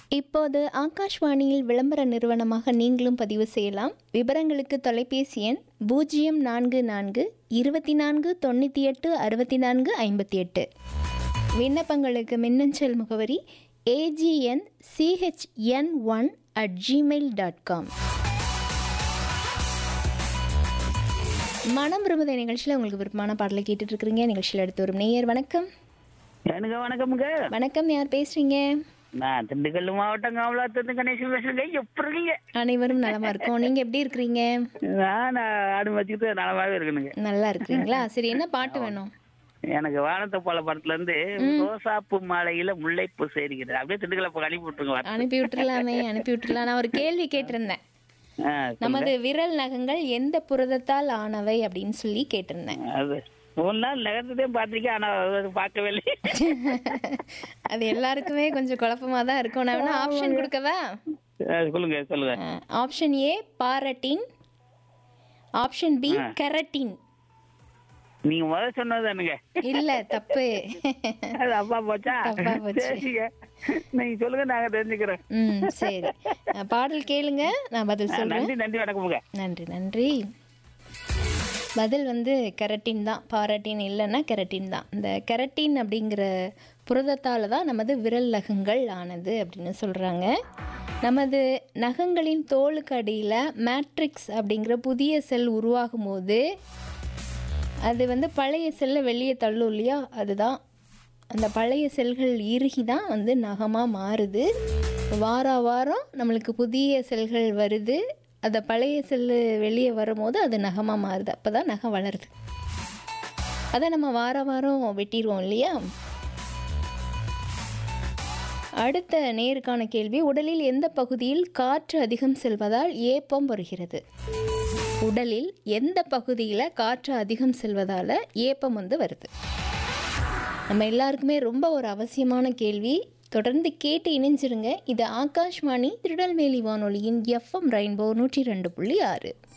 இப்போது ஆகாஷ்வாணியில் விளம்பர நிறுவனமாக நீங்களும் பதிவு செய்யலாம் விவரங்களுக்கு தொலைபேசி எண் பூஜ்ஜியம் நான்கு நான்கு இருபத்தி நான்கு தொண்ணூற்றி எட்டு அறுபத்தி நான்கு ஐம்பத்தி எட்டு விண்ணப்பங்களுக்கு மின்னஞ்சல் முகவரி AGN CHN one at Gmail dot com மனம் விரும்புத நிகழ்ச்சியில் உங்களுக்கு விருப்பமான பாடலை கேட்டுட்டு இருக்கிறீங்க நிகழ்ச்சியில் எடுத்து வரும் நேயர் வணக்கம் எனக்கு வணக்கமுங்க வணக்கம் யார் பேசுறீங்க நான் திண்டுக்கல் மாவட்டம் காமலாத்திருந்து கணேசன் பேசுறேங்க எப்படி இருக்கீங்க அனைவரும் நலமா இருக்கோம் நீங்க எப்படி இருக்கிறீங்க நான் ஆடு வச்சுக்கிட்டு நலமாவே இருக்கணுங்க நல்லா இருக்கிறீங்களா சரி என்ன பாட்டு வேணும் எனக்கு வானத்தை போல படத்துல இருந்து ரோசாப்பு மாலையில முல்லைப்பூ சேர்க்கிறது அப்படியே திண்டுக்கல் பக்கம் அனுப்பி விட்டுருங்க அனுப்பி விட்டுறலாமே அனுப்பி விட்டுறலாம் நான் ஒரு கேள்வி கேட்டிருந்தேன் ஆ, நமது விரல் நகங்கள் எந்த புரதத்தால் ஆனவை அப்படின்னு சொல்லி கேட்டிருந்தேன் அது மூணு நாள் நகர்ந்ததே பார்த்திருக்கேன் ஆனா அது பார்க்கவே இல்லை அது எல்லாருக்குமே கொஞ்சம் குழப்பமா தான் இருக்கும் நான் வேணா ஆப்ஷன் கொடுக்கவா ஆ, சொல்லுங்க சொல்லுங்க ஆப்ஷன் ஏ பாரட்டின் ஆப்ஷன் பி கெரட்டின் நீங்க முதல்ல சொன்னது என்னங்க இல்ல தப்பு அது அப்பா போச்சா தப்பா போச்சு. சரிங்க நீங்க சொல்லுங்க நாங்க தெரிஞ்சுக்கிறோம் ம் சரி அஹ், பாடல் கேளுங்க நான் பதில் ஆ, சொல்றேன் நன்றி நன்றி வணக்கமுங்க நன்றி நன்றி பதில் வந்து கெரட்டின் தான் பாரட்டின் இல்லைன்னா கெரட்டின் தான் இந்த கெரட்டின் அப்படிங்கிற புரதத்தால் தான் நமது விரல் நகங்கள் ஆனது அப்படின்னு சொல்கிறாங்க நமது நகங்களின் தோலுக்கு அடியில் மேட்ரிக்ஸ் அப்படிங்கிற புதிய செல் உருவாகும் போது அது வந்து பழைய செல்லை வெளியே தள்ளும் இல்லையா அதுதான் அந்த பழைய செல்கள் இறுகி தான் வந்து நகமாக மாறுது வார வாரம் நம்மளுக்கு புதிய செல்கள் வருது அந்த பழைய செல்லு வெளியே வரும்போது அது நகமாக மாறுது அப்போ தான் நகம் வளருது அதை நம்ம வார வாரம் வெட்டிடுவோம் இல்லையா அடுத்த நேருக்கான கேள்வி உடலில் எந்த பகுதியில் காற்று அதிகம் செல்வதால் ஏப்பம் வருகிறது உடலில் எந்த பகுதியில் காற்று அதிகம் செல்வதால் ஏப்பம் வந்து வருது நம்ம எல்லாருக்குமே ரொம்ப ஒரு அவசியமான கேள்வி தொடர்ந்து கேட்டு இணைஞ்சிருங்க இது ஆகாஷ்வாணி திருநெல்வேலி வானொலியின் எஃப்எம் ரெயின்போ நூற்றி ரெண்டு புள்ளி ஆறு